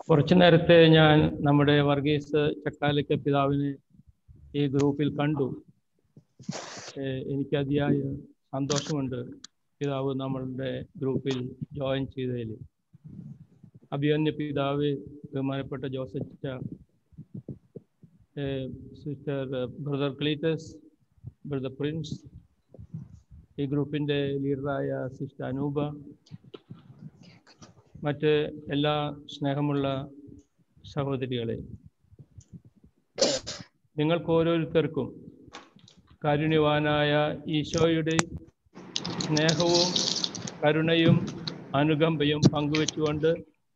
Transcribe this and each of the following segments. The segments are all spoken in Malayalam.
കുറച്ചു നേരത്തെ ഞാൻ നമ്മുടെ വർഗീസ് ചക്കാലയ്ക്ക പിതാവിനെ ഈ ഗ്രൂപ്പിൽ കണ്ടു ഏഹ് എനിക്ക് അതിയായ സന്തോഷമുണ്ട് പിതാവ് നമ്മളുടെ ഗ്രൂപ്പിൽ ജോയിൻ ചെയ്തതിൽ അഭിയന്യ പിതാവ് ബഹുമാനപ്പെട്ട ജോസച്ച sister brother Cletus brother Prince ഈ ഗ്രൂപ്പിൻ്റെ ലീഡറായ സിസ്റ്റർ അനൂപ മറ്റ് എല്ലാ സ്നേഹമുള്ള സഹോദരികളെ നിങ്ങൾക്ക് ഓരോരുത്തർക്കും കാരുണ്യവാനായ ഈശോയുടെ സ്നേഹവും കരുണയും അനുകമ്പയും പങ്കുവെച്ചുകൊണ്ട്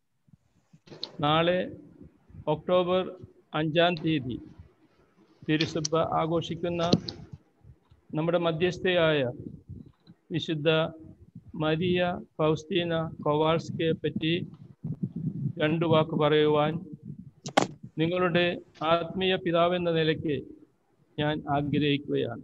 നാളെ ഒക്ടോബർ അഞ്ചാം തീയതി തിരുസഭ ആഘോഷിക്കുന്ന നമ്മുടെ മധ്യസ്ഥയായ വിശുദ്ധ മരിയ ഫൗസ്റ്റീന കൊവാൾസ്കയെ പറ്റി രണ്ടു വാക്ക് പറയുവാൻ നിങ്ങളുടെ ആത്മീയ പിതാവെന്ന നിലയ്ക്ക് ഞാൻ ആഗ്രഹിക്കുകയാണ്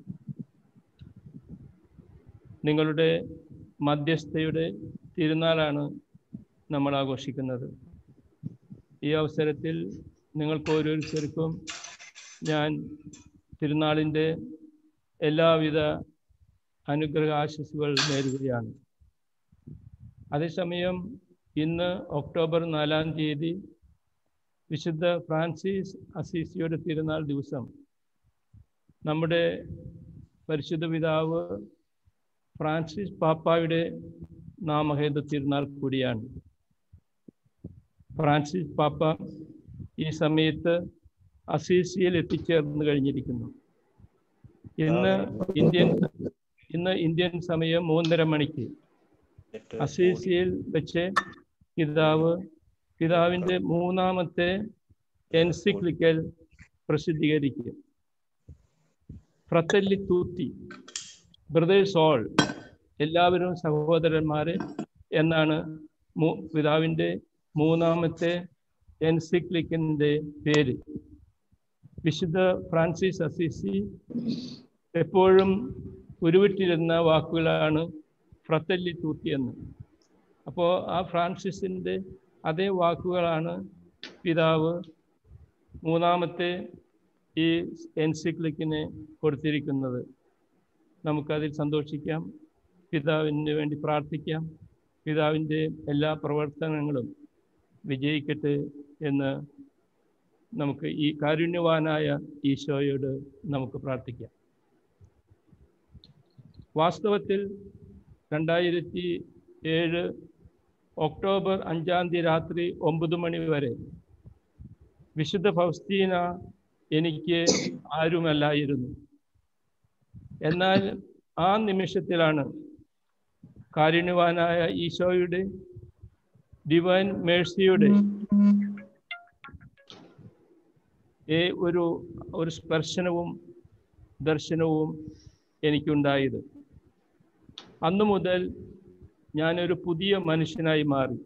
നിങ്ങളുടെ മധ്യസ്ഥയുടെ തിരുനാളാണ് നമ്മൾ ആഘോഷിക്കുന്നത് ഈ അവസരത്തിൽ നിങ്ങൾക്ക് ഓരോരുത്തർക്കും ഞാൻ തിരുനാളിൻ്റെ എല്ലാവിധ അനുഗ്രഹ ആശസ്സുകൾ നേരുകയാണ് അതേസമയം ഇന്ന് ഒക്ടോബർ നാലാം തീയതി വിശുദ്ധ ഫ്രാൻസിസ് അസീസിയുടെ തിരുനാൾ ദിവസം നമ്മുടെ പരിശുദ്ധ പിതാവ് ഫ്രാൻസിസ് പാപ്പായുടെ നാമഹേത തിരുനാൾ കൂടിയാണ് ഫ്രാൻസിസ് പാപ്പ ഈ സമയത്ത് അസീസിയിൽ എത്തിച്ചേർന്ന് കഴിഞ്ഞിരിക്കുന്നു ഇന്ന് ഇന്ത്യൻ ഇന്ന് ഇന്ത്യൻ സമയം മൂന്നര മണിക്ക് അസീസിയിൽ വെച്ച് പിതാവ് പിതാവിൻ്റെ മൂന്നാമത്തെ എൻസിക്ലിക്കൽ പ്രസിദ്ധീകരിക്കും ഫ്രത്തല്ലി തൂത്തി ബ്രദേഴ്സ് ഓൾ എല്ലാവരും സഹോദരന്മാരെ എന്നാണ് പിതാവിൻ്റെ മൂന്നാമത്തെ എൻസിക്ലിക്കിൻ്റെ പേര് വിശുദ്ധ ഫ്രാൻസിസ് അസിസി എപ്പോഴും ഉരുവിട്ടിരുന്ന വാക്കുകളാണ് ഫ്രത്തല്ലി തൂത്തി എന്ന് അപ്പോൾ ആ ഫ്രാൻസിസിൻ്റെ അതേ വാക്കുകളാണ് പിതാവ് മൂന്നാമത്തെ ഈ എൻസിക്ലിക്കിന് കൊടുത്തിരിക്കുന്നത് നമുക്കതിൽ സന്തോഷിക്കാം പിതാവിന് വേണ്ടി പ്രാർത്ഥിക്കാം പിതാവിൻ്റെ എല്ലാ പ്രവർത്തനങ്ങളും വിജയിക്കട്ടെ എന്ന് നമുക്ക് ഈ കാരുണ്യവാനായ ഈശോയോട് നമുക്ക് പ്രാർത്ഥിക്കാം വാസ്തവത്തിൽ രണ്ടായിരത്തി ഏഴ് ഒക്ടോബർ അഞ്ചാം തീയതി രാത്രി ഒമ്പത് മണി വരെ വിശുദ്ധ ഫൗസ്തീന എനിക്ക് ആരുമല്ലായിരുന്നു എന്നാൽ ആ നിമിഷത്തിലാണ് കാരുണ്യവാനായ ഈശോയുടെ ഡിവൈൻ മേഴ്സിയുടെ ഒരു ഒരു സ്പർശനവും ദർശനവും എനിക്കുണ്ടായത് അന്നു മുതൽ ഞാനൊരു പുതിയ മനുഷ്യനായി മാറി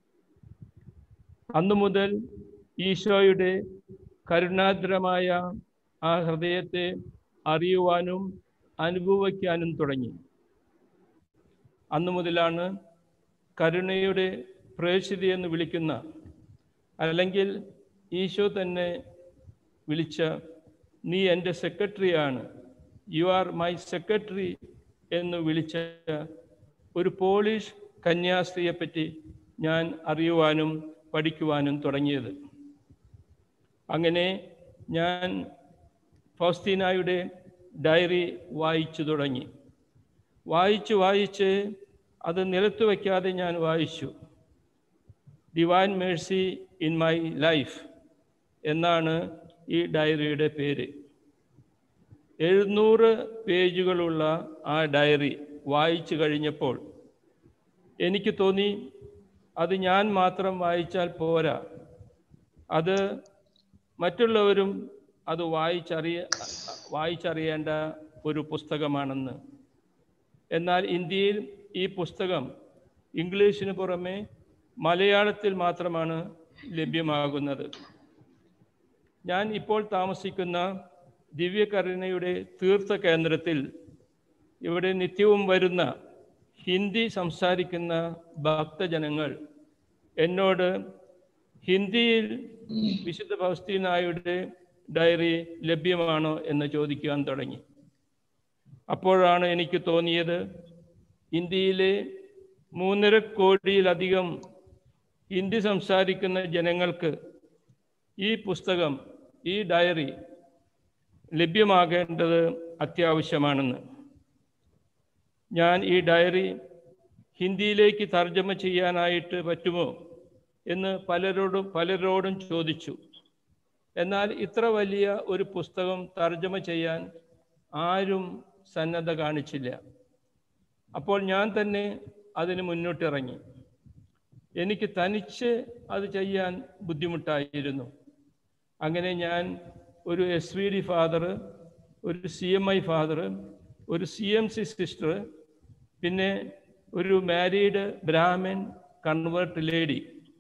അന്നു മുതൽ ഈശോയുടെ കരുണാദ്രമായ ആ ഹൃദയത്തെ അറിയുവാനും അനുഭവിക്കാനും തുടങ്ങി അന്നു മുതലാണ് കരുണയുടെ പ്രേക്ഷിതി എന്ന് വിളിക്കുന്ന അല്ലെങ്കിൽ ഈശോ തന്നെ വിളിച്ച നീ എൻ്റെ സെക്രട്ടറിയാണ് യു ആർ മൈ സെക്രട്ടറി എന്ന് വിളിച്ച ഒരു പോളിഷ് കന്യാസ്ത്രീയെപ്പറ്റി ഞാൻ അറിയുവാനും പഠിക്കുവാനും തുടങ്ങിയത് അങ്ങനെ ഞാൻ ഫൗസ്തീനായുടെ ഡയറി വായിച്ചു തുടങ്ങി വായിച്ച് വായിച്ച് അത് നിലത്ത് വയ്ക്കാതെ ഞാൻ വായിച്ചു divine mercy in my life എന്നാണ് ഈ ഡയറിയുടെ പേര് എഴുന്നൂറ് പേജുകളുള്ള ആ ഡയറി വായിച്ചു കഴിഞ്ഞപ്പോൾ എനിക്ക് തോന്നി അത് ഞാൻ മാത്രം വായിച്ചാൽ പോരാ അത് മറ്റുള്ളവരും അത് വായിച്ചറിയ വായിച്ചറിയേണ്ട ഒരു പുസ്തകമാണെന്ന് എന്നാൽ ഇന്ത്യയിൽ ഈ പുസ്തകം ഇംഗ്ലീഷിന് പുറമെ മലയാളത്തിൽ മാത്രമാണ് ലഭ്യമാകുന്നത് ഞാൻ ഇപ്പോൾ താമസിക്കുന്ന ദിവ്യകരുണയുടെ തീർത്ഥ കേന്ദ്രത്തിൽ ഇവിടെ നിത്യവും വരുന്ന ഹിന്ദി സംസാരിക്കുന്ന ഭക്തജനങ്ങൾ എന്നോട് ഹിന്ദിയിൽ വിശുദ്ധ ഫൗസ്തീനായുടെ ഡയറി ലഭ്യമാണോ എന്ന് ചോദിക്കുവാൻ തുടങ്ങി അപ്പോഴാണ് എനിക്ക് തോന്നിയത് ഇന്ത്യയിലെ മൂന്നര കോടിയിലധികം ഹിന്ദി സംസാരിക്കുന്ന ജനങ്ങൾക്ക് ഈ പുസ്തകം ഈ ഡയറി ലഭ്യമാകേണ്ടത് അത്യാവശ്യമാണെന്ന് ഞാൻ ഈ ഡയറി ഹിന്ദിയിലേക്ക് തർജ്ജമ ചെയ്യാനായിട്ട് പറ്റുമോ എന്ന് പലരോടും പലരോടും ചോദിച്ചു എന്നാൽ ഇത്ര വലിയ ഒരു പുസ്തകം തർജ്ജമ ചെയ്യാൻ ആരും സന്നദ്ധ കാണിച്ചില്ല അപ്പോൾ ഞാൻ തന്നെ അതിന് മുന്നോട്ടിറങ്ങി എനിക്ക് തനിച്ച് അത് ചെയ്യാൻ ബുദ്ധിമുട്ടായിരുന്നു അങ്ങനെ ഞാൻ ഒരു എസ് വി ഡി ഫാദർ ഒരു സി എം ഐ ഫാദർ ഒരു സി എം സി സിസ്റ്റർ പിന്നെ ഒരു മാരീഡ് ബ്രാഹ്മൺ കൺവേർട്ട് ലേഡി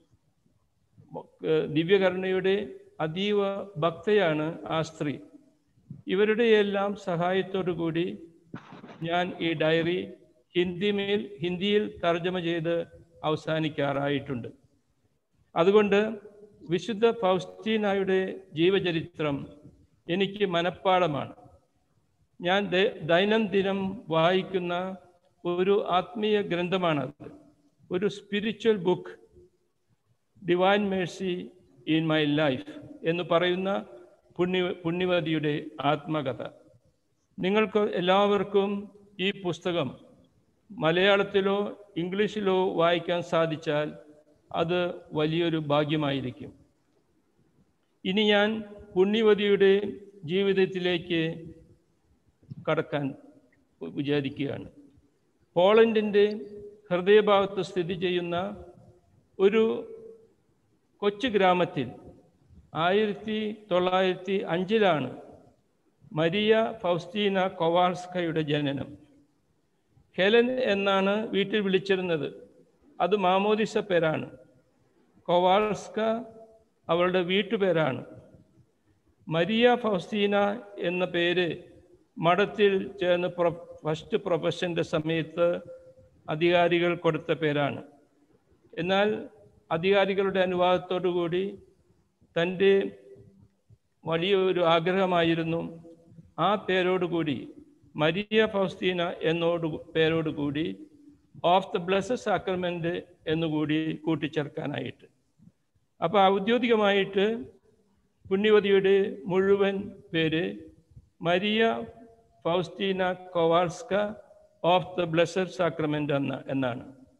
ദിവ്യകരുണയുടെ അതീവ ഭക്തയാണ് ആ സ്ത്രീ ഇവരുടെയെല്ലാം സഹായത്തോടു കൂടി ഞാൻ ഈ ഡയറി ഹിന്ദിമേൽ ഹിന്ദിയിൽ തർജ്ജമ ചെയ്ത് അവസാനിക്കാറായിട്ടുണ്ട് അതുകൊണ്ട് വിശുദ്ധ ഫൗസ്റ്റീനായുടെ ജീവചരിത്രം എനിക്ക് മനഃപ്പാടമാണ് ഞാൻ ദൈനംദിനം വായിക്കുന്ന ഒരു ആത്മീയ ഗ്രന്ഥമാണത് ഒരു spiritual book divine mercy in my life എന്ന് പറയുന്ന പുണ്യ പുണ്യവതിയുടെ ആത്മകഥ നിങ്ങൾക്ക് എല്ലാവർക്കും ഈ പുസ്തകം മലയാളത്തിലോ ഇംഗ്ലീഷിലോ വായിക്കാൻ സാധിച്ചാൽ അത് വലിയൊരു ഭാഗ്യമായിരിക്കും ഇനി ഞാൻ പുണ്യവതിയുടെ ജീവിതത്തിലേക്ക് കടക്കാൻ വിചാരിക്കുകയാണ് പോളണ്ടിൻ്റെ ഹൃദയഭാഗത്ത് സ്ഥിതി ചെയ്യുന്ന ഒരു കൊച്ചു ഗ്രാമത്തിൽ ആയിരത്തി തൊള്ളായിരത്തി അഞ്ചിലാണ് മരിയ ഫൗസ്റ്റീന കൊവാൾസ്കയുടെ ജനനം ഹെലൻ എന്നാണ് വീട്ടിൽ വിളിച്ചിരുന്നത് അത് മാമോദിസ പേരാണ് കൊവാൾസ്ക അവളുടെ വീട്ടുപേരാണ് മരിയ ഫൗസ്റ്റീന എന്ന പേര് മഠത്തിൽ ചേർന്ന് പ്രൊ ഫസ്റ്റ് പ്രൊഫഷൻ്റെ സമയത്ത് അധികാരികൾ കൊടുത്ത പേരാണ് എന്നാൽ അധികാരികളുടെ അനുവാദത്തോടു കൂടി തൻ്റെ വലിയൊരു ആഗ്രഹമായിരുന്നു ആ പേരോടുകൂടി മരിയ ഫൗസ്റ്റീന എന്നോട് പേരോടുകൂടി ഓഫ് ദ ബ്ലസ്സഡ് സാക്രമെൻ്റ് എന്നുകൂടി കൂട്ടിച്ചേർക്കാനായിട്ട് അപ്പോൾ ഔദ്യോഗികമായിട്ട് പുണ്യവതിയുടെ മുഴുവൻ പേര് Maria Faustina Kowalska of the blessed sacrament എന്ന എന്നാണ്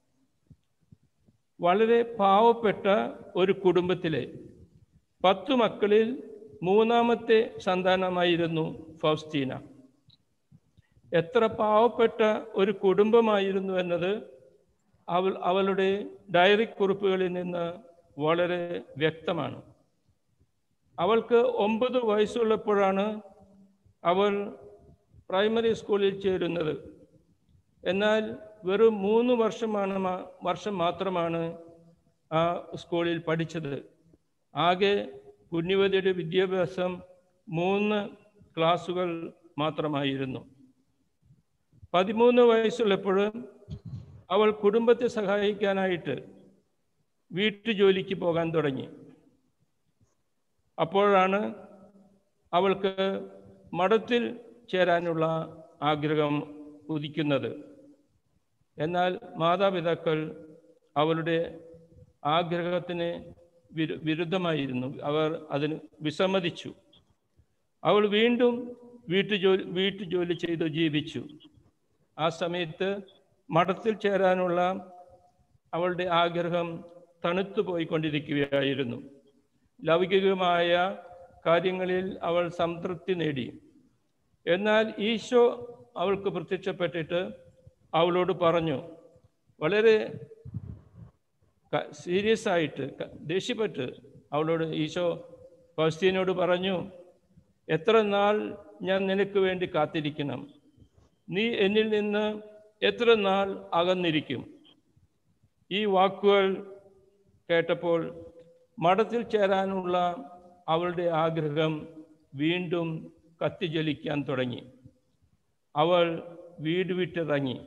വളരെ പാവപ്പെട്ട ഒരു കുടുംബത്തിലെ പത്തു മക്കളിൽ മൂന്നാമത്തെ സന്താനമായിരുന്നു ഫൗസ്റ്റീന എത്ര പാവപ്പെട്ട ഒരു കുടുംബമായിരുന്നു എന്നത് അവൾ അവളുടെ ഡയറി കുറിപ്പുകളിൽ നിന്ന് വളരെ വ്യക്തമാണ് അവൾക്ക് ഒമ്പത് വയസ്സുള്ളപ്പോഴാണ് അവൾ പ്രൈമറി സ്കൂളിൽ ചേരുന്നത് എന്നാൽ വെറും മൂന്ന് വർഷമാണ് വർഷം മാത്രമാണ് ആ സ്കൂളിൽ പഠിച്ചത് ആകെ പുണ്യവതിയുടെ വിദ്യാഭ്യാസം മൂന്ന് ക്ലാസ്സുകൾ മാത്രമായിരുന്നു പതിമൂന്ന് വയസ്സുള്ളപ്പോൾ അവൾ കുടുംബത്തെ സഹായിക്കാനായിട്ട് വീട്ടുജോലിക്ക് പോകാൻ തുടങ്ങി അപ്പോഴാണ് അവൾക്ക് മഠത്തിൽ ചേരാനുള്ള ആഗ്രഹം ഉദിക്കുന്നത് എന്നാൽ മാതാപിതാക്കൾ അവളുടെ ആഗ്രഹത്തിന് വിരു വിരുദ്ധമായിരുന്നു അവർ അതിന് വിസമ്മതിച്ചു അവൾ വീണ്ടും വീട്ടുജോലി വീട്ടുജോലി ചെയ്ത് ജീവിച്ചു ആ സമയത്ത് മഠത്തിൽ ചേരാനുള്ള അവളുടെ ആഗ്രഹം തണുത്തു പോയിക്കൊണ്ടിരിക്കുകയായിരുന്നു ലൗകികമായ കാര്യങ്ങളിൽ അവൾ സംതൃപ്തി നേടി എന്നാൽ ഈശോ അവൾക്ക് പ്രത്യക്ഷപ്പെട്ടിട്ട് അവളോട് പറഞ്ഞു വളരെ സീരിയസ് ആയിട്ട് ദേഷ്യപ്പെട്ട് അവളോട് ഈശോ ഫൗസ്റ്റീനോട് പറഞ്ഞു എത്ര നാൾ ഞാൻ നിനക്ക് വേണ്ടി കാത്തിരിക്കണം നീ എന്നിൽ നിന്ന് എത്ര നാൾ അകന്നിരിക്കും ഈ വാക്കുകൾ കേട്ടപ്പോൾ മഠത്തിൽ ചേരാനുള്ള അവളുടെ ആഗ്രഹം വീണ്ടും കത്തിജ്വലിക്കാൻ തുടങ്ങി അവൾ വീട് വിട്ടിറങ്ങി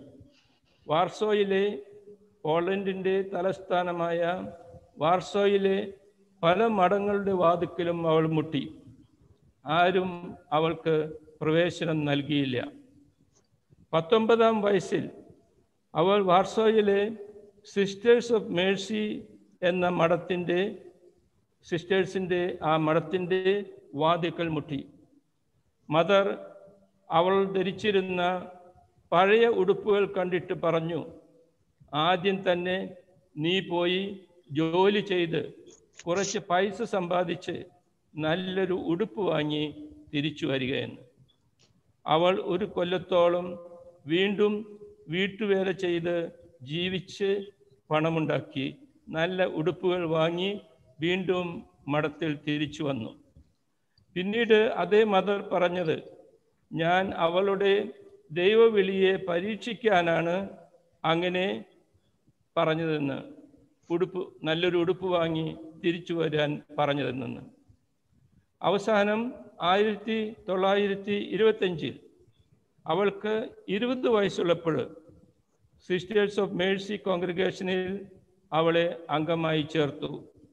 വാർസോയിലെ പോളണ്ടിൻ്റെ തലസ്ഥാനമായ വാർസോയിലെ പല മഠങ്ങളുടെ വാതിക്കലും അവൾ മുട്ടി ആരും അവൾക്ക് പ്രവേശനം നൽകിയില്ല പത്തൊമ്പതാം വയസ്സിൽ അവൾ വാർസോയിലെ സിസ്റ്റേഴ്സ് ഓഫ് മേഴ്സി എന്ന മഠത്തിൻ്റെ സിസ്റ്റേഴ്സിൻ്റെ ആ മഠത്തിൻ്റെ വാതിക്കൽ മുട്ടി മദർ അവൾ ധരിച്ചിരുന്ന പഴയ ഉടുപ്പുകൾ കണ്ടിട്ട് പറഞ്ഞു ആദ്യം തന്നെ നീ പോയി ജോലി ചെയ്ത് കുറച്ച് പൈസ സമ്പാദിച്ച് നല്ലൊരു ഉടുപ്പ് വാങ്ങി തിരിച്ചു വരികയെന്ന് അവൾ ഒരു കൊല്ലത്തോളം വീണ്ടും വീട്ടുവേല ചെയ്ത് ജീവിച്ച് പണമുണ്ടാക്കി നല്ല ഉടുപ്പുകൾ വാങ്ങി വീണ്ടും മഠത്തിൽ തിരിച്ചു വന്നു പിന്നീട് അതേ മദർ പറഞ്ഞത് ഞാൻ അവളുടെ ദൈവവിളിയെ പരീക്ഷിക്കാനാണ് അങ്ങനെ പറഞ്ഞതെന്ന് ഉടുപ്പ് നല്ലൊരു ഉടുപ്പ് വാങ്ങി തിരിച്ചു വരാൻ പറഞ്ഞതെന്ന് അവസാനം ആയിരത്തി തൊള്ളായിരത്തി ഇരുപത്തഞ്ചിൽ അവൾക്ക് ഇരുപത് വയസ്സുള്ളപ്പോൾ സിസ്റ്റേഴ്സ് ഓഫ് മേഴ്സി കോൺഗ്രിഗേഷനിൽ അവളെ അംഗമായി ചേർത്തു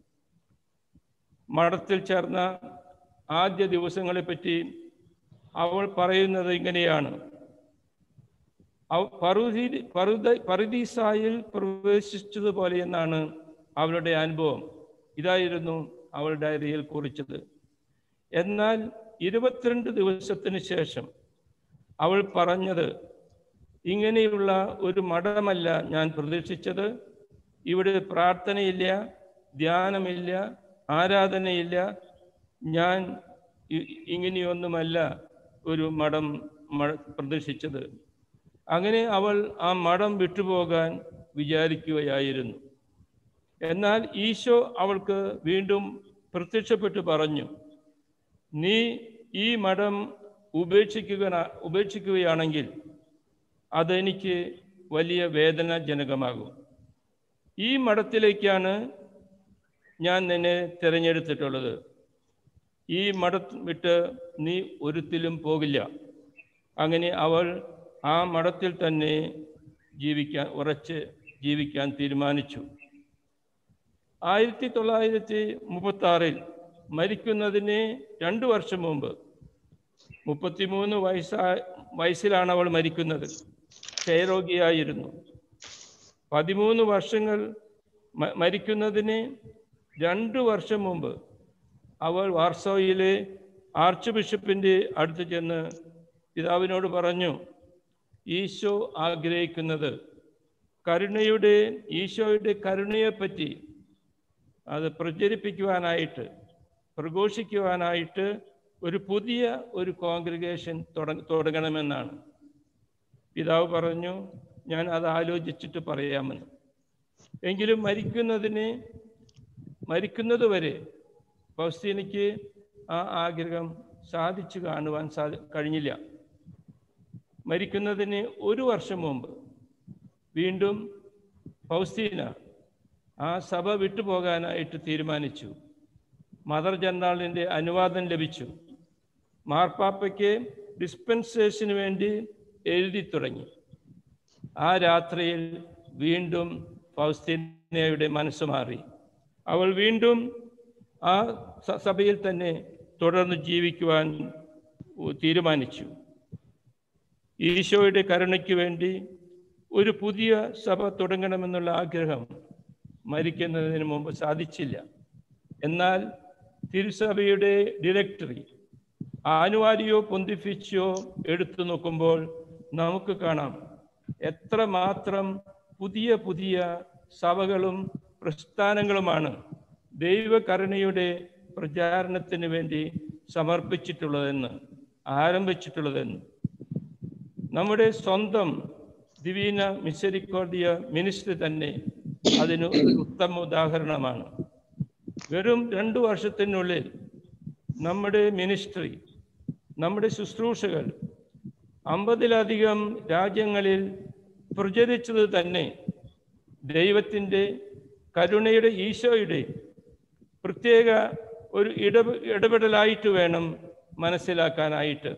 മഠത്തിൽ ചേർന്ന ആദ്യ ദിവസങ്ങളെപ്പറ്റി അവൾ പറയുന്നത് ഇങ്ങനെയാണ് പറുതി പറുത പറുദീസായിൽ പ്രവേശിച്ചതുപോലെ എന്നാണ് അവളുടെ അനുഭവം ഇതായിരുന്നു അവൾ ഡയറിയിൽ കുറിച്ചത് എന്നാൽ ഇരുപത്തിരണ്ട് ദിവസത്തിന് ശേഷം അവൾ പറഞ്ഞത് ഇങ്ങനെയുള്ള ഒരു മഠമല്ല ഞാൻ പ്രതീക്ഷിച്ചത് ഇവിടെ പ്രാർത്ഥനയില്ല ധ്യാനമില്ല ആരാധനയില്ല ഞാൻ ഇങ്ങനെയൊന്നുമല്ല ഒരു മഠം മഴ പ്രതീക്ഷിച്ചത് അങ്ങനെ അവൾ ആ മഠം വിട്ടുപോകാൻ വിചാരിക്കുകയായിരുന്നു എന്നാൽ ഈശോ അവൾക്ക് വീണ്ടും പ്രത്യക്ഷപ്പെട്ടു പറഞ്ഞു നീ ഈ മഠം ഉപേക്ഷിക്കുക ഉപേക്ഷിക്കുകയാണെങ്കിൽ അതെനിക്ക് വലിയ വേദനാജനകമാകും ഈ മഠത്തിലേക്കാണ് ഞാൻ നിന്നെ തിരഞ്ഞെടുത്തിട്ടുള്ളത് ഈ മഠം വിട്ട് നീ ഒരുത്തിലും പോകില്ല അങ്ങനെ അവൾ ആ മഠത്തിൽ തന്നെ ജീവിക്കാൻ ഉറച്ച് ജീവിക്കാൻ തീരുമാനിച്ചു ആയിരത്തി തൊള്ളായിരത്തി മുപ്പത്തി ആറിൽ മരിക്കുന്നതിന് രണ്ടു വർഷം മുമ്പ് മുപ്പത്തിമൂന്ന് വയസ്സാ വയസ്സിലാണ് അവൾ മരിക്കുന്നത് ക്ഷയരോഗിയായിരുന്നു പതിമൂന്ന് വർഷങ്ങൾ മരിക്കുന്നതിന് രണ്ട് വർഷം മുമ്പ് അവൾ വാർസോയിലെ ആർച്ച് ബിഷപ്പിൻ്റെ അടുത്ത് ചെന്ന് പിതാവിനോട് പറഞ്ഞു ഈശോ ആഗ്രഹിക്കുന്നത് കരുണയുടെ ഈശോയുടെ കരുണയെപ്പറ്റി അത് പ്രചരിപ്പിക്കുവാനായിട്ട് പ്രഘോഷിക്കുവാനായിട്ട് ഒരു പുതിയ ഒരു കോൺഗ്രിഗേഷൻ തുടങ്ങണമെന്നാണ് പിതാവ് പറഞ്ഞു ഞാൻ അത് ആലോചിച്ചിട്ട് പറയാമെന്ന് എങ്കിലും മരിക്കുന്നതിന് മരിക്കുന്നത് വരെ ഫൗസ്റ്റീനയ്ക്ക് ആ ആഗ്രഹം സാധിച്ചു കാണുവാൻ സാധി കഴിഞ്ഞില്ല മരിക്കുന്നതിന് ഒരു വർഷം മുമ്പ് വീണ്ടും ഫൗസ്റ്റീന ആ സഭ വിട്ടുപോകാനായിട്ട് തീരുമാനിച്ചു മദർ ജനറാളിൻ്റെ അനുവാദം ലഭിച്ചു മാർപ്പാപ്പയ്ക്ക് ഡിസ്പെൻസേഷന് വേണ്ടി എഴുതി തുടങ്ങി ആ രാത്രിയിൽ വീണ്ടും ഫൗസ്തീനയുടെ മനസ്സ് മാറി അവൾ വീണ്ടും ആ സഭയിൽ തന്നെ തുടർന്ന് ജീവിക്കുവാൻ തീരുമാനിച്ചു ഈശോയുടെ കരുണയ്ക്ക് വേണ്ടി ഒരു പുതിയ സഭ തുടങ്ങണമെന്നുള്ള ആഗ്രഹം മരിക്കുന്നതിന് മുമ്പ് സാധിച്ചില്ല എന്നാൽ തിരുസഭയുടെ ഡയറക്ടറി ആനുവാരിയോ പൊന്തിഫിച്ചോ എടുത്തു നോക്കുമ്പോൾ നമുക്ക് കാണാം എത്രമാത്രം പുതിയ പുതിയ സഭകളും പ്രസ്ഥാനങ്ങളുമാണ് ദൈവകരുണയുടെ പ്രചാരണത്തിന് വേണ്ടി സമർപ്പിച്ചിട്ടുള്ളതെന്ന് ആരംഭിച്ചിട്ടുള്ളതെന്ന് നമ്മുടെ സ്വന്തം ദിവീന മിസരിക്കോർഡിയ മിനിസ്റ്റർ തന്നെ അതിന് ഒരു ഉത്തമ ഉദാഹരണമാണ് വെറും രണ്ടു വർഷത്തിനുള്ളിൽ നമ്മുടെ മിനിസ്ട്രി നമ്മുടെ ശുശ്രൂഷകൾ അമ്പതിലധികം രാജ്യങ്ങളിൽ പ്രചരിച്ചത് തന്നെ ദൈവത്തിൻ്റെ കരുണയുടെ ഈശോയുടെ പ്രത്യേക ഒരു ഇടപെ ഇടപെടലായിട്ട് വേണം മനസ്സിലാക്കാനായിട്ട്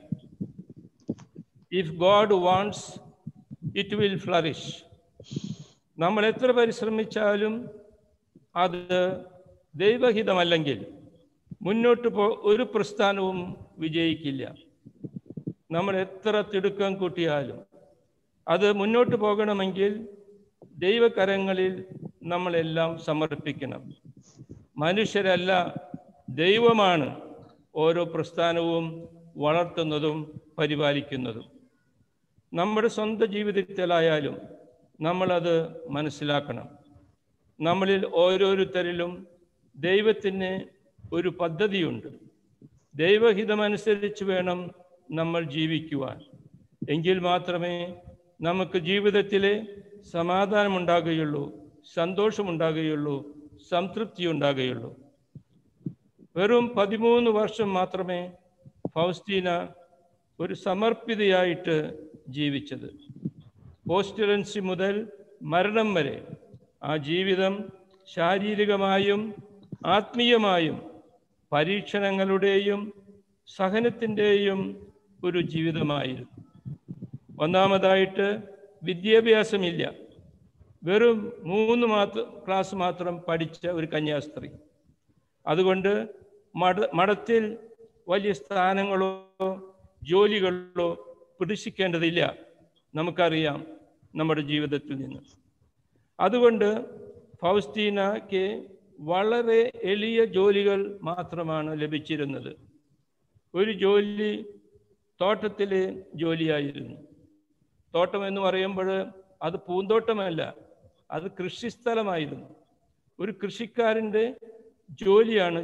if God wants it will flourish നമ്മൾ എത്ര പരിശ്രമിച്ചാലും അത് ദൈവഹിതമല്ലെങ്കിൽ മുന്നോട്ട് പോ ഒരു പ്രസ്ഥാനവും വിജയിക്കില്ല നമ്മൾ എത്ര തിടുക്കം കൂട്ടിയാലും അത് മുന്നോട്ട് പോകണമെങ്കിൽ ദൈവകരങ്ങളിൽ നമ്മളെല്ലാം സമർപ്പിക്കണം മനുഷ്യരല്ല ദൈവമാണ് ഓരോ പ്രസ്ഥാനവും വളർത്തുന്നതും പരിപാലിക്കുന്നതും നമ്മുടെ സ്വന്തം ജീവിതത്തിലായാലും നമ്മളത് മനസ്സിലാക്കണം നമ്മളിൽ ഓരോരുത്തരിലും ദൈവത്തിന് ഒരു പദ്ധതിയുണ്ട് ദൈവഹിതമനുസരിച്ച് വേണം നമ്മൾ ജീവിക്കുവാൻ എങ്കിൽ മാത്രമേ നമുക്ക് ജീവിതത്തിലെ സമാധാനമുണ്ടാകുകയുള്ളൂ സന്തോഷമുണ്ടാകുകയുള്ളൂ സംതൃപ്തി ഉണ്ടാകുകയുള്ളൂ വെറും പതിമൂന്ന് വർഷം മാത്രമേ ഫൗസ്റ്റീന ഒരു സമർപ്പിതയായിട്ട് ജീവിച്ചത് പോസ്റ്റുലൻസി മുതൽ മരണം വരെ ആ ജീവിതം ശാരീരികമായും ആത്മീയമായും പരീക്ഷണങ്ങളുടെയും സഹനത്തിൻ്റെയും ഒരു ജീവിതമായിരുന്നു ഒന്നാമതായിട്ട് വിദ്യാഭ്യാസമില്ല വെറും മൂന്ന് മാത്ര ക്ലാസ് മാത്രം പഠിച്ച ഒരു കന്യാസ്ത്രീ അതുകൊണ്ട് മഠ മഠത്തിൽ വലിയ സ്ഥാനങ്ങളോ ജോലികളോ പ്രതീക്ഷിക്കേണ്ടതില്ല നമുക്കറിയാം നമ്മുടെ ജീവിതത്തിൽ നിന്ന് അതുകൊണ്ട് ഫൗസ്റ്റീനയ്ക്ക് വളരെ എളിയ ജോലികൾ മാത്രമാണ് ലഭിച്ചിരുന്നത് ഒരു ജോലി തോട്ടത്തിലെ ജോലിയായിരുന്നു തോട്ടം എന്ന് പറയുമ്പോൾ അത് പൂന്തോട്ടമല്ല അത് കൃഷിസ്ഥലമായിരുന്നു ഒരു കൃഷിക്കാരൻ്റെ ജോലിയാണ്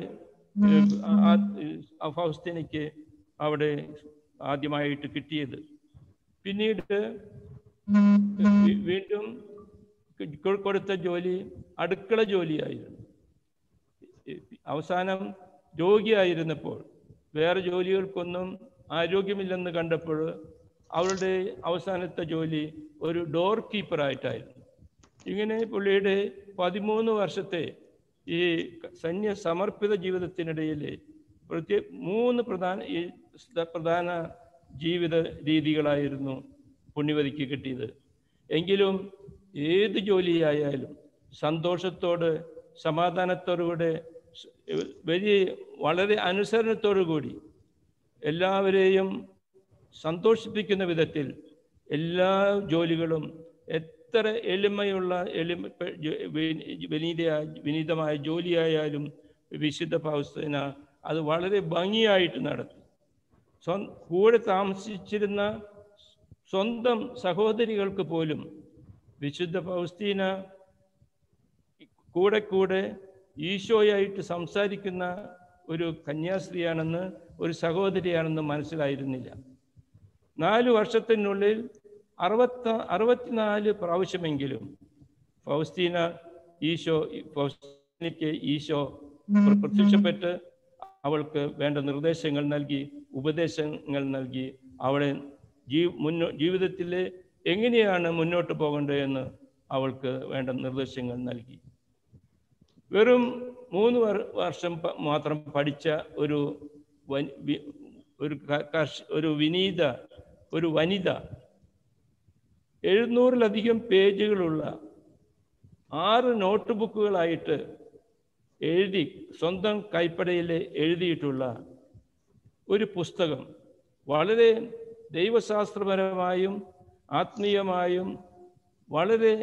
ഫൗസ്തീനയ്ക്ക് അവിടെ ആദ്യമായിട്ട് കിട്ടിയത് പിന്നീട് വീണ്ടും കൊടുത്ത ജോലി അടുക്കള ജോലിയായിരുന്നു അവസാനം രോഗിയായിരുന്നപ്പോൾ വേറെ ജോലികൾക്കൊന്നും ആരോഗ്യമില്ലെന്ന് കണ്ടപ്പോൾ അവളുടെ അവസാനത്തെ ജോലി ഒരു ഡോർ കീപ്പറായിട്ടായിരുന്നു ഇങ്ങനെ പുള്ളിയുടെ പതിമൂന്ന് വർഷത്തെ ഈ സൈന്യ സമർപ്പിത ജീവിതത്തിനിടയിൽ പ്രത്യേക മൂന്ന് പ്രധാന ഈ പ്രധാന ജീവിത രീതികളായിരുന്നു പുണ്യവതിക്ക് കിട്ടിയത് എങ്കിലും ഏത് ജോലിയായാലും സന്തോഷത്തോട് സമാധാനത്തോടുകൂടെ വലിയ വളരെ അനുസരണത്തോടു കൂടി എല്ലാവരെയും സന്തോഷിപ്പിക്കുന്ന വിധത്തിൽ എല്ലാ ജോലികളും എത്ര എളിമയുള്ള എളിമ വിനീത വിനീതമായ ജോലിയായാലും വിശുദ്ധ പൗസ്തന അത് വളരെ ഭംഗിയായിട്ട് നടത്തി സ്വ കൂടെ താമസിച്ചിരുന്ന സ്വന്തം സഹോദരികൾക്ക് പോലും വിശുദ്ധ പൗസ്തീന കൂടെ കൂടെ ഈശോയായിട്ട് സംസാരിക്കുന്ന ഒരു കന്യാസ്ത്രീയാണെന്ന് ഒരു സഹോദരിയാണെന്ന് മനസ്സിലായിരുന്നില്ല നാല് വർഷത്തിനുള്ളിൽ അറുപത്ത അറുപത്തിനാല് പ്രാവശ്യമെങ്കിലും ഫൗസ്തീന ഈശോ ഫൗസ്തീനയ്ക്ക് ഈശോ പ്രത്യക്ഷപ്പെട്ട് അവൾക്ക് വേണ്ട നിർദ്ദേശങ്ങൾ നൽകി ഉപദേശങ്ങൾ നൽകി അവളെ ജീ മുന്നോ ജീവിതത്തിൽ എങ്ങനെയാണ് മുന്നോട്ട് പോകേണ്ടതെന്ന് അവൾക്ക് വേണ്ട നിർദ്ദേശങ്ങൾ നൽകി വെറും മൂന്ന് വർഷം മാത്രം പഠിച്ച ഒരു ഒരു ഒരു വിനീത ഒരു വനിത എഴുന്നൂറിലധികം പേജുകളുള്ള ആറ് നോട്ട് ബുക്കുകളായിട്ട് എഴുതി സ്വന്തം കൈപ്പടയിൽ എഴുതിയിട്ടുള്ള ഒരു പുസ്തകം വളരെ ദൈവശാസ്ത്രപരമായും ആത്മീയമായും വളരെ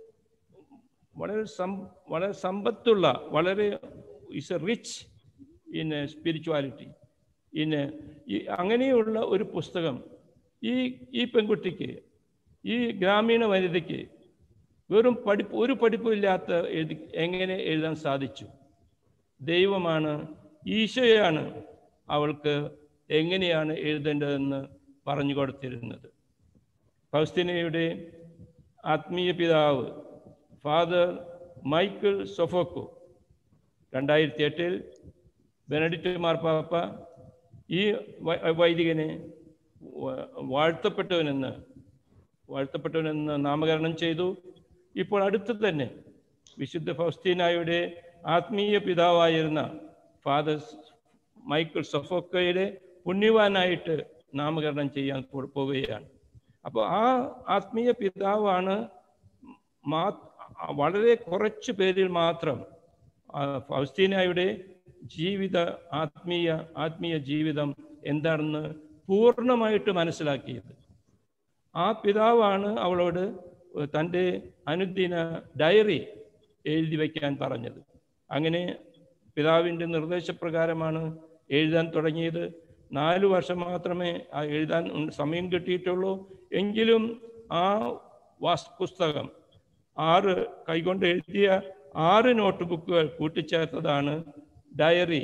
വളരെ സം വളരെ സമ്പത്തുള്ള വളരെ is a rich in spirituality in അങ്ങനെയുള്ള ഒരു പുസ്തകം ഈ ഈ പെൺകുട്ടിക്ക് ഈ ഗ്രാമീണ വനിതയ്ക്ക് വെറും പഠിപ്പ് ഒരു പഠിപ്പുമില്ലാത്ത എഴുതി എങ്ങനെ എഴുതാൻ സാധിച്ചു ദൈവമാണ് ഈശോയാണ് അവൾക്ക് എങ്ങനെയാണ് എഴുതേണ്ടതെന്ന് പറഞ്ഞു കൊടുത്തിരുന്നത് ഫൗസ്തീനയുടെ ആത്മീയ പിതാവ് ഫാദർ മൈക്കിൾ സൊഫോക്കോ രണ്ടായിരത്തി എട്ടിൽ ബെനഡിറ്റ് മാർപ്പാപ്പ ഈ വൈദികനെ വാഴ്ത്തപ്പെട്ടവനെന്ന് വാഴ്ത്തപ്പെട്ടവനെന്ന് നാമകരണം ചെയ്തു ഇപ്പോൾ അടുത്ത് തന്നെ വിശുദ്ധ ഫൗസ്തീനായുടെ ആത്മീയ പിതാവായിരുന്ന ഫാദർ മൈക്കിൾ സൊഫോക്കയുടെ പുണ്യവാനായിട്ട് നാമകരണം ചെയ്യാൻ പോവുകയാണ് അപ്പോൾ ആ ആത്മീയ പിതാവാണ് മാ വളരെ കുറച്ച് പേരിൽ മാത്രം ആ ഫൗസ്റ്റീനായുടെ ജീവിത ആത്മീയ ആത്മീയ ജീവിതം എന്താണെന്ന് പൂർണ്ണമായിട്ട് മനസ്സിലാക്കിയത് ആ പിതാവാണ് അവളോട് തൻ്റെ അനുദിന ഡയറി എഴുതി വയ്ക്കാൻ പറഞ്ഞത് അങ്ങനെ പിതാവിൻ്റെ നിർദ്ദേശപ്രകാരമാണ് എഴുതാൻ തുടങ്ങിയത് നാല് വർഷം മാത്രമേ ആ എഴുതാൻ ഉം സമയം കിട്ടിയിട്ടുള്ളൂ എങ്കിലും ആ വാസ് പുസ്തകം ആറ് കൈകൊണ്ട് എഴുതിയ ആറ് നോട്ട് ബുക്കുകൾ കൂട്ടിച്ചേർത്തതാണ് diary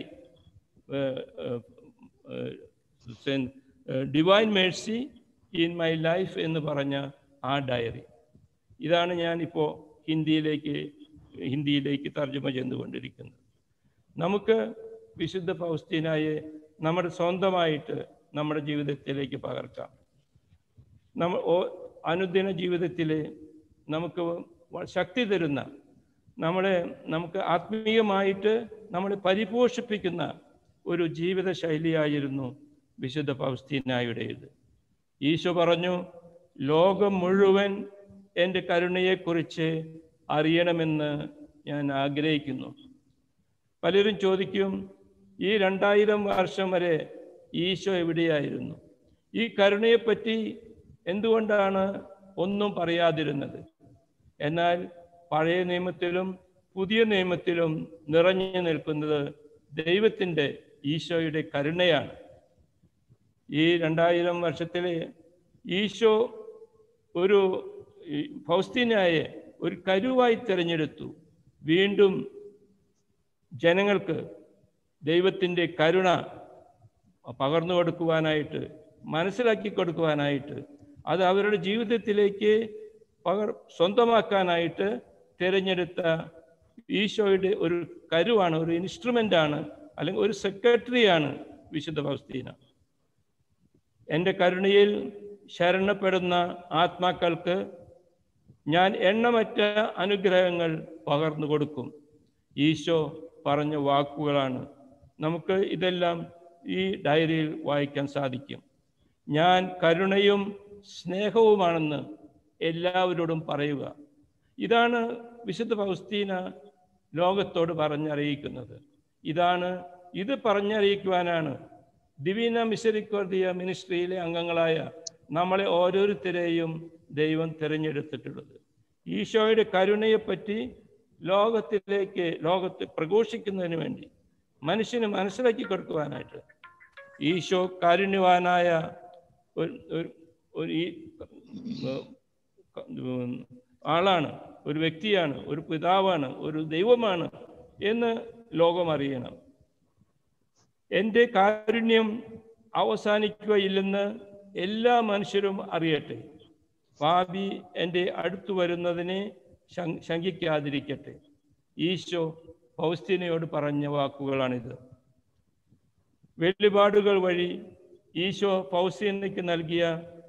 divine mercy in my life എന്ന് പറഞ്ഞ ആ ഡയറി ഇതാണ് ഞാൻ ഇപ്പോൾ ഹിന്ദിയിലേക്ക് ഹിന്ദിയിലേക്ക് തർജ്ജമ ചെയ്തുകൊണ്ടിരിക്കുന്നത് നമുക്ക് വിശുദ്ധ ഫൗസ്തീനായെ നമ്മുടെ സ്വന്തമായിട്ട് നമ്മുടെ ജീവിതത്തിലേക്ക് പകർക്കാം നമ്മ ഓ- അനുദിന ജീവിതത്തിൽ നമുക്ക് വ- ശക്തി തരുന്ന നമ്മളെ നമുക്ക് ആത്മീയമായിട്ട് നമ്മളെ പരിപോഷിപ്പിക്കുന്ന ഒരു ജീവിത ശൈലിയായിരുന്നു വിശുദ്ധ പൗസ്തീനായുടേത് ഈശോ പറഞ്ഞു ലോകം മുഴുവൻ എൻ്റെ കരുണയെക്കുറിച്ച് അറിയണമെന്ന് ഞാൻ ആഗ്രഹിക്കുന്നു പലരും ചോദിക്കും ഈ രണ്ടായിരം വർഷം വരെ ഈശോ എവിടെയായിരുന്നു ഈ കരുണയെപ്പറ്റി എന്തുകൊണ്ടാണ് ഒന്നും പറയാതിരുന്നത് എന്നാൽ പഴയ നിയമത്തിലും പുതിയ നിയമത്തിലും നിറഞ്ഞു നിൽക്കുന്നത് ദൈവത്തിൻ്റെ ഈശോയുടെ കരുണയാണ് ഈ രണ്ടായിരം വർഷത്തിലെ ഈശോ ഒരു ഈ ഫൗസ്തീനായെ ഒരു കരുവായി തിരഞ്ഞെടുത്തു വീണ്ടും ജനങ്ങൾക്ക് ദൈവത്തിൻ്റെ കരുണ പകർന്നു കൊടുക്കുവാനായിട്ട് മനസ്സിലാക്കി കൊടുക്കുവാനായിട്ട് അത് അവരുടെ ജീവിതത്തിലേക്ക് പകർ സ്വന്തമാക്കാനായിട്ട് തിരഞ്ഞെടുത്ത ഈശോയുടെ ഒരു കരുവാണ് ഒരു ഇൻസ്ട്രുമെൻ്റാണ് അല്ലെങ്കിൽ ഒരു സെക്രട്ടറിയാണ് വിശുദ്ധ ഫൗസ്തീന എൻ്റെ കരുണയിൽ ശരണപ്പെടുന്ന ആത്മാക്കൾക്ക് ഞാൻ എണ്ണമറ്റ അനുഗ്രഹങ്ങൾ പകർന്നു കൊടുക്കും ഈശോ പറഞ്ഞ വാക്കുകളാണ് നമുക്ക് ഇതെല്ലാം ഈ ഡയറിയിൽ വായിക്കാൻ സാധിക്കും ഞാൻ കരുണയും സ്നേഹവുമാണെന്ന് എല്ലാവരോടും പറയുക ഇതാണ് വിശുദ്ധ ഫൗസ്തീന ലോകത്തോട് പറഞ്ഞറിയിക്കുന്നത് ഇതാണ് ഇത് പറഞ്ഞറിയിക്കുവാനാണ് ദിവീന മിസരിക്കോർദിയ മിനിസ്ട്രിയിലെ അംഗങ്ങളായ നമ്മളെ ഓരോരുത്തരെയും ദൈവം തിരഞ്ഞെടുത്തിട്ടുള്ളത് ഈശോയുടെ കരുണയെപ്പറ്റി ലോകത്തിലേക്ക് ലോകത്ത് പ്രഘോഷിക്കുന്നതിന് വേണ്ടി മനുഷ്യന് മനസ്സിലാക്കി കൊടുക്കുവാനായിട്ട് ഈശോ കാരുണ്യവാനായ ഒരു ഒരു- ഒരു ഈ ഉം, ആളാണ് ഒരു വ്യക്തിയാണ് ഒരു പിതാവാണ് ഒരു ദൈവമാണ് എന്ന് ലോകം അറിയണം എൻ്റെ കാരുണ്യം അവസാനിക്കുകയില്ലെന്ന് എല്ലാ മനുഷ്യരും അറിയട്ടെ ഭാവി എൻ്റെ അടുത്തു വരുന്നതിനെ ശങ്- ശങ്കിക്കാതിരിക്കട്ടെ ഈശോ ഫൗസ്തീനയോട് പറഞ്ഞ വാക്കുകളാണിത് വെളിപാടുകൾ വഴി ഈശോ ഫൗസ്തീനയ്ക്ക് നൽകിയ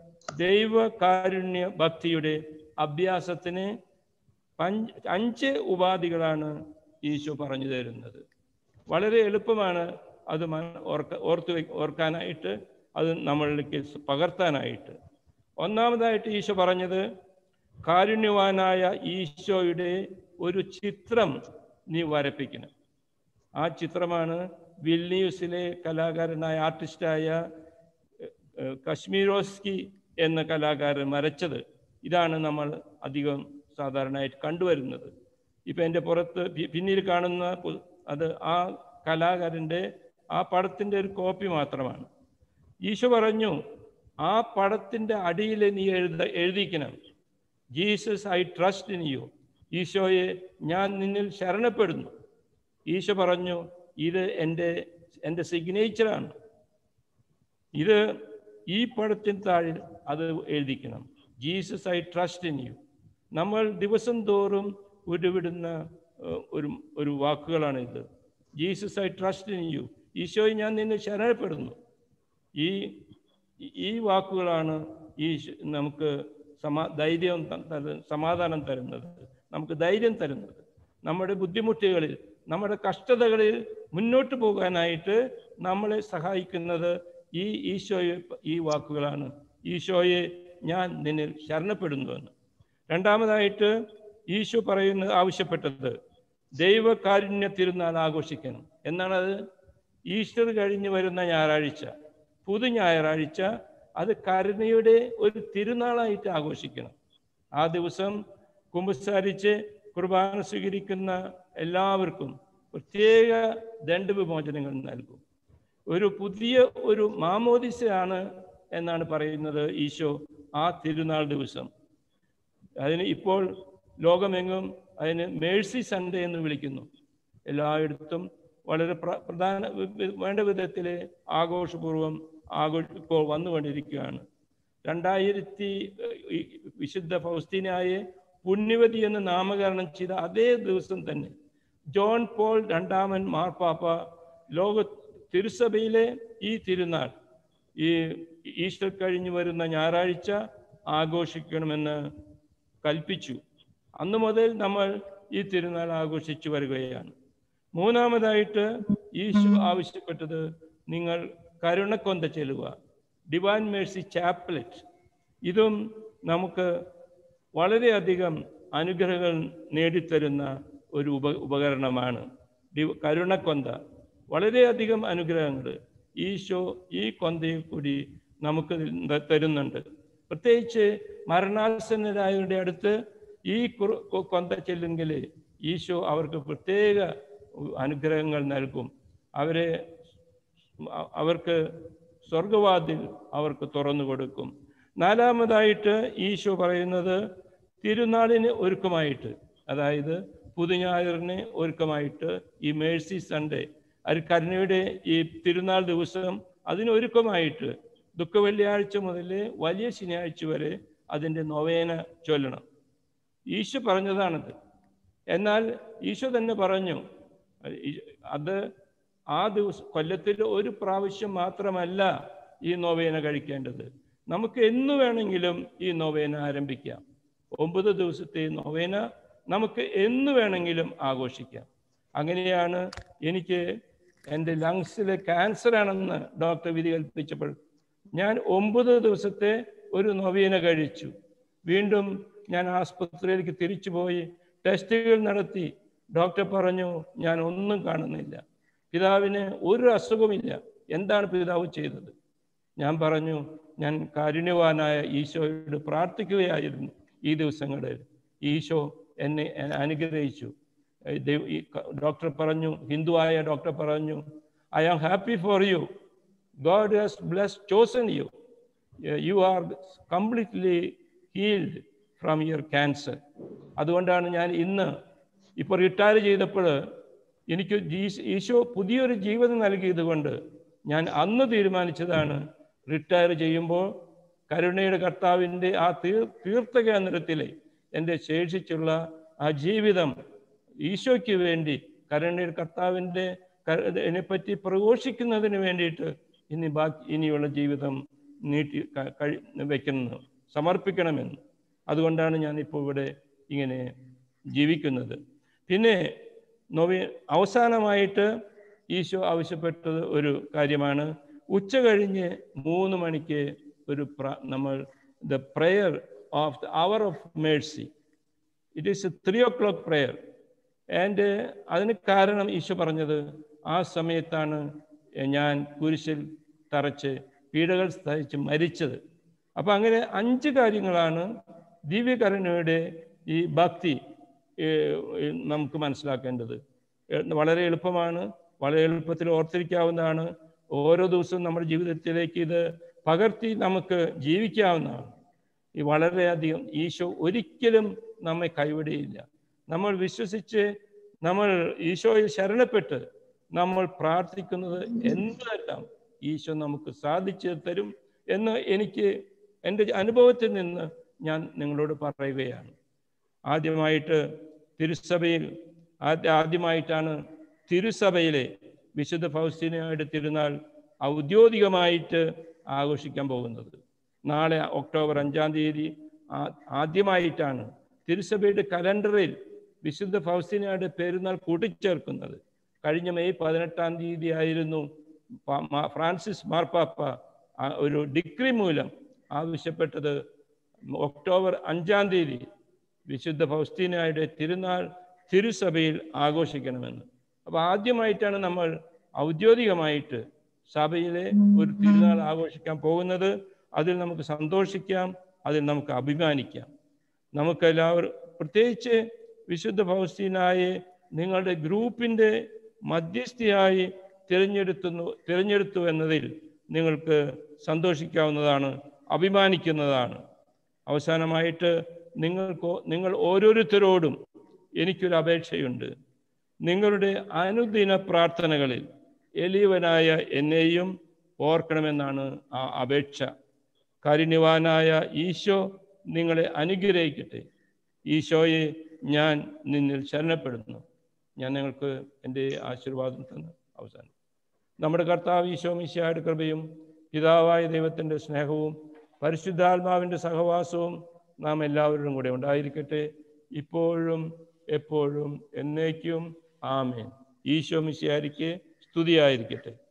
ദൈവകാരുണ്യ ഭക്തിയുടെ അഭ്യാസത്തിന് പഞ്ച് അഞ്ച് ഉപാധികളാണ് ഈശോ പറഞ്ഞു തരുന്നത് വളരെ എളുപ്പമാണ് അത് മന- ഓർക്ക ഓർത്ത് വെ- ഓർക്കാനായിട്ട് അത് നമ്മളിലേക്ക് സ് പകർത്താനായിട്ട് ഒന്നാമതായിട്ട് ഈശോ പറഞ്ഞത് കാരുണ്യവാനായ ഈശോയുടെ ഒരു ചിത്രം നീ വരപ്പിക്കണം ആ ചിത്രമാണ് വിൽനിയൂസിലെ കലാകാരനായ ആർട്ടിസ്റ്റായ എഹ്, എഹ്, കശ്മീരോസ്കി എന്ന കലാകാരൻ വരച്ചത് ഇതാണ് നമ്മൾ അധികം സാധാരണയായിട്ട് കണ്ടുവരുന്നത് ഇപ്പം എൻ്റെ പുറത്ത് പി- പിന്നിൽ കാണുന്ന പു- അത് ആ കലാകാരൻ്റെ ആ പടത്തിൻ്റെ ഒരു കോപ്പി മാത്രമാണ് ഈശോ പറഞ്ഞു ആ പടത്തിൻ്റെ അടിയിൽ നീ എഴുത എഴുതിക്കണം Jesus I trust in you ഈശോയെ ഞാൻ നിന്നിൽ ശരണപ്പെടുന്നു ഈശോ പറഞ്ഞു ഇത് എൻ്റെ എൻ്റെ സിഗ്നേച്ചറാണ് ഇത് ഈ പടത്തിന് താഴെ അത് എഴുതിക്കണം Jesus I trust in you നമ്മൾ ദിവസം തോറും ഉരുവിടുന്ന ഏഹ്, ഒരു ഒരു വാക്കുകളാണ് ഇത് Jesus I trust in you ഈശോയെ ഞാൻ നിന്നെ ശരണപ്പെടുന്നു ഈ ഈ വാക്കുകളാണ് ഈ ശ- നമുക്ക് സമാ ധൈര്യം ത- തര- സമാധാനം തരുന്നത് നമുക്ക് ധൈര്യം തരുന്നത് നമ്മുടെ ബുദ്ധിമുട്ടുകളിൽ നമ്മുടെ കഷ്ടതകളിൽ മുന്നോട്ട് പോകാനായിട്ട് നമ്മളെ സഹായിക്കുന്നത് ഈ ഈശോയെ ഈ വാക്കുകളാണ് ഈശോയെ ഞാൻ നിന്നിൽ ശരണപ്പെടുന്നുവെന്ന് രണ്ടാമതായിട്ട് ഈശോ പറയുന്നത് ആവശ്യപ്പെട്ടത് ദൈവകാരുണ്യ തിരുനാൾ ആഘോഷിക്കണം എന്നാണ് അത് ഈസ്റ്റർ കഴിഞ്ഞ് വരുന്ന ഞായറാഴ്ച പുതു ഞായറാഴ്ച അത് കരുണയുടെ ഒരു തിരുനാളായിട്ട് ആഘോഷിക്കണം ആ ദിവസം കുമ്പസാരിച്ച് കുർബാന സ്വീകരിക്കുന്ന എല്ലാവർക്കും പ്രത്യേക ദണ്ഡവിമോചനങ്ങൾ നൽകും ഒരു പുതിയ ഒരു മാമോദിസയാണ് എന്നാണ് പറയുന്നത് ഈശോ ആ തിരുനാൾ ദിവസം അതിന് ഇപ്പോൾ ലോകമെങ്ങും അതിന് മേഴ്സി സൺഡേ എന്ന് വിളിക്കുന്നു എല്ലായിടത്തും വളരെ പ്ര പ്രധാന വേണ്ട വിധത്തിൽ ആഘോഷപൂർവ്വം ആഘോഷ ഇപ്പോൾ വന്നുകൊണ്ടിരിക്കുകയാണ് രണ്ടായിരത്തി വിശുദ്ധ ഫൗസ്തീനായെ പുണ്യവതി എന്ന് നാമകരണം ചെയ്ത അതേ ദിവസം തന്നെ ജോൺ പോൾ രണ്ടാമൻ മാർപ്പാപ്പ ലോക തിരുസഭയിലെ ഈ തിരുനാൾ ഈ ഈസ്റ്റർ കഴിഞ്ഞു വരുന്ന ഞായറാഴ്ച ആഘോഷിക്കണമെന്ന് കൽപ്പിച്ചു അന്നു മുതൽ നമ്മൾ ഈ തിരുനാൾ ആഘോഷിച്ചു വരികയാണ് മൂന്നാമതായിട്ട് ഈശോ ആവശ്യപ്പെട്ടത് നിങ്ങൾ കരുണക്കൊന്ത ചെല്ലുക ഡിവൈൻ മേഴ്സി ചാപ്ലറ്റ് ഇതും നമുക്ക് വളരെയധികം അനുഗ്രഹങ്ങൾ നേടിത്തരുന്ന ഒരു ഉപ ഉപകരണമാണ് ഡി കരുണക്കൊന്ത വളരെയധികം അനുഗ്രഹങ്ങൾ ഈശോ ഈ കൊന്തയിൽ കൂടി നമുക്ക് തരുന്നുണ്ട് പ്രത്യേകിച്ച് മരണാസന്നരായവരുടെ അടുത്ത് ഈ കൊന്ത ചെല്ലുമെങ്കിൽ ഈശോ അവർക്ക് പ്രത്യേക അനുഗ്രഹങ്ങൾ നൽകും അവരെ അവർക്ക് സ്വർഗവാതിൽ അവർക്ക് തുറന്നു കൊടുക്കും നാലാമതായിട്ട് ഈശോ പറയുന്നത് തിരുനാളിന് ഒരുക്കമായിട്ട് അതായത് പുതുഞായറിന് ഒരുക്കമായിട്ട് ഈ മേഴ്സി സൺഡേ അത് കരുണയുടെ ഈ തിരുനാൾ ദിവസം അതിനൊരുക്കമായിട്ട് ദുഃഖവെള്ളിയാഴ്ച മുതൽ വലിയ ശനിയാഴ്ച വരെ അതിൻ്റെ നൊവേന ചൊല്ലണം ഈശോ പറഞ്ഞതാണത് എന്നാൽ ഈശോ തന്നെ പറഞ്ഞു അത് ആ ദിവസം കൊല്ലത്തിൽ ഒരു പ്രാവശ്യം മാത്രമല്ല ഈ നൊവേന കഴിക്കേണ്ടത് നമുക്ക് എന്നു വേണമെങ്കിലും ഈ നൊവേന ആരംഭിക്കാം ഒമ്പത് ദിവസത്തെ നൊവേന നമുക്ക് എന്ന് വേണമെങ്കിലും ആഘോഷിക്കാം അങ്ങനെയാണ് എനിക്ക് എൻ്റെ ലങ്സിലെ ക്യാൻസർ ആണെന്ന് ഡോക്ടർ വിധി കൽപ്പിച്ചപ്പോൾ ഞാൻ ഒമ്പത് ദിവസത്തെ ഒരു നൊവേന കഴിച്ചു വീണ്ടും ഞാൻ ആസ്പത്രിയിലേക്ക് തിരിച്ചു പോയി ടെസ്റ്റുകൾ നടത്തി ഡോക്ടർ പറഞ്ഞു ഞാൻ ഒന്നും കാണുന്നില്ല പിതാവിന് ഒരു അസുഖമില്ല എന്താണ് പിതാവ് ചെയ്തത് ഞാൻ പറഞ്ഞു ഞാൻ കാരുണ്യവാനായ ഈശോയോട് പ്രാർത്ഥിക്കുകയായിരുന്നു ഈ ദിവസങ്ങളിൽ ഈശോ എന്നെ അനുഗ്രഹിച്ചു ഡോക്ടർ പറഞ്ഞു ഹിന്ദുവായ ഡോക്ടർ പറഞ്ഞു I am happy for you God has bless chosen you you are completely healed from your cancer അതുകൊണ്ടാണ് ഞാൻ ഇന്ന് ഇപ്പോൾ റിട്ടയർ ചെയ്തപ്പോൾ എനിക്ക് ഈശോ പുതിയൊരു ജീവിതം നൽകിയത് കൊണ്ട് ഞാൻ അന്ന് തീരുമാനിച്ചതാണ് റിട്ടയർ ചെയ്യുമ്പോൾ കരുണയുടെ കർത്താവിൻ്റെ ആ തീർ തീർത്ഥ കേന്ദ്രത്തിലെ എൻ്റെ ശേഷിച്ചുള്ള ആ ജീവിതം ഈശോയ്ക്ക് വേണ്ടി കരുണയുടെ കർത്താവിൻ്റെ ഇതിനെപ്പറ്റി പ്രഘോഷിക്കുന്നതിന് വേണ്ടിയിട്ട് ഇനി ബാക്കി ഇനിയുള്ള ജീവിതം നീട്ടി കഴി വയ്ക്കുന്നു സമർപ്പിക്കണമെന്ന് അതുകൊണ്ടാണ് ഞാൻ ഇപ്പോൾ ഇവിടെ ഇങ്ങനെ ജീവിക്കുന്നത് പിന്നെ നൊവി അവസാനമായിട്ട് ഈശോ ആവശ്യപ്പെട്ടത് ഒരു കാര്യമാണ് ഉച്ച കഴിഞ്ഞ് മൂന്ന് മണിക്ക് ഒരു പ്ര നമ്മൾ the prayer of the hour of mercy it is a three o'clock prayer and അതിന് കാരണം ഈശോ പറഞ്ഞത് ആ സമയത്താണ് ഞാൻ കുരിശിൽ തറച്ച് പീഡകൾ സഹിച്ച് മരിച്ചത് അപ്പം അങ്ങനെ അഞ്ച് കാര്യങ്ങളാണ് ദിവ്യകരുണയുടെ ഈ ഭക്തി നമുക്ക് മനസ്സിലാക്കേണ്ടത് വളരെ എളുപ്പമാണ് വളരെ എളുപ്പത്തിൽ ഓർത്തിരിക്കാവുന്നതാണ് ഓരോ ദിവസവും നമ്മുടെ ജീവിതത്തിലേക്ക് ഇത് പകർത്തി നമുക്ക് ജീവിക്കാവുന്നതാണ് ഈ വളരെയധികം ഈശോ ഒരിക്കലും നമ്മെ കൈവിടുകയില്ല നമ്മൾ വിശ്വസിച്ച് നമ്മൾ ഈശോയിൽ ശരണപ്പെട്ട് നമ്മൾ പ്രാർത്ഥിക്കുന്നത് എന്തെല്ലാം ഈശോ നമുക്ക് സാധിച്ചു തരും എന്ന് എനിക്ക് എൻ്റെ അനുഭവത്തിൽ നിന്ന് ഞാൻ നിങ്ങളോട് പറയുകയാണ് ആദ്യമായിട്ട് തിരുസഭയിൽ ആദ്യ ആദ്യമായിട്ടാണ് തിരുസഭയിലെ വിശുദ്ധ ഫൗസ്തീനയുടെ തിരുനാൾ ഔദ്യോഗികമായിട്ട് ആഘോഷിക്കാൻ പോകുന്നത് നാളെ ഒക്ടോബർ അഞ്ചാം തീയതി ആദ്യമായിട്ടാണ് തിരുസഭയുടെ കലണ്ടറിൽ വിശുദ്ധ ഫൗസ്തീനയുടെ പെരുന്നാൾ കൂട്ടിച്ചേർക്കുന്നത് കഴിഞ്ഞ മെയ് പതിനെട്ടാം തീയതി ആയിരുന്നു ഫ്രാൻസിസ് മാർപ്പാപ്പ ഒരു ഡിഗ്രി മൂലം ആവശ്യപ്പെട്ടത് ഒക്ടോബർ അഞ്ചാം തീയതി വിശുദ്ധ ഫൗസ്തീനയുടെ തിരുനാൾ തിരുസഭയിൽ ആഘോഷിക്കണമെന്ന് അപ്പോൾ ആദ്യമായിട്ടാണ് നമ്മൾ ഔദ്യോഗികമായിട്ട് സഭയിലെ ഒരു തിരുനാൾ ആഘോഷിക്കാൻ പോകുന്നത് അതിൽ നമുക്ക് സന്തോഷിക്കാം അതിൽ നമുക്ക് അഭിമാനിക്കാം നമുക്കെല്ലാവരും പ്രത്യേകിച്ച് വിശുദ്ധ ഫൗസ്റ്റീനായെ നിങ്ങളുടെ ഗ്രൂപ്പിൻ്റെ മധ്യസ്ഥയായി തിരഞ്ഞെടുത്തുന്നു തിരഞ്ഞെടുത്തു എന്നതിൽ നിങ്ങൾക്ക് സന്തോഷിക്കാവുന്നതാണ് അഭിമാനിക്കുന്നതാണ് അവസാനമായിട്ട് നിങ്ങൾക്ക് നിങ്ങൾ ഓരോരുത്തരോടും എനിക്കൊരു അപേക്ഷയുണ്ട് നിങ്ങളുടെ അനുദിന പ്രാർത്ഥനകളിൽ എളിയവനായ എന്നെയും ഓർക്കണമെന്നാണ് ആ അപേക്ഷ കാരുണ്യവാനായ ഈശോ നിങ്ങളെ അനുഗ്രഹിക്കട്ടെ ഈശോയെ ഞാൻ നിന്നിൽ ശരണപ്പെടുന്നു ഞാൻ നിങ്ങൾക്ക് എൻ്റെ ആശീർവാദം തന്ന് അവസാനം നമ്മുടെ കർത്താവ് ഈശോ മിശിയായുടെ കൃപയും പിതാവായ ദൈവത്തിൻ്റെ സ്നേഹവും പരിശുദ്ധാത്മാവിൻ്റെ സഹവാസവും നാം എല്ലാവരും കൂടെ ഉണ്ടായിരിക്കട്ടെ ഇപ്പോഴും എപ്പോഴും എന്നേക്കും ആമേൻ ഈശോ മിശിയാരിക്ക് സ്തുതിയായിരിക്കട്ടെ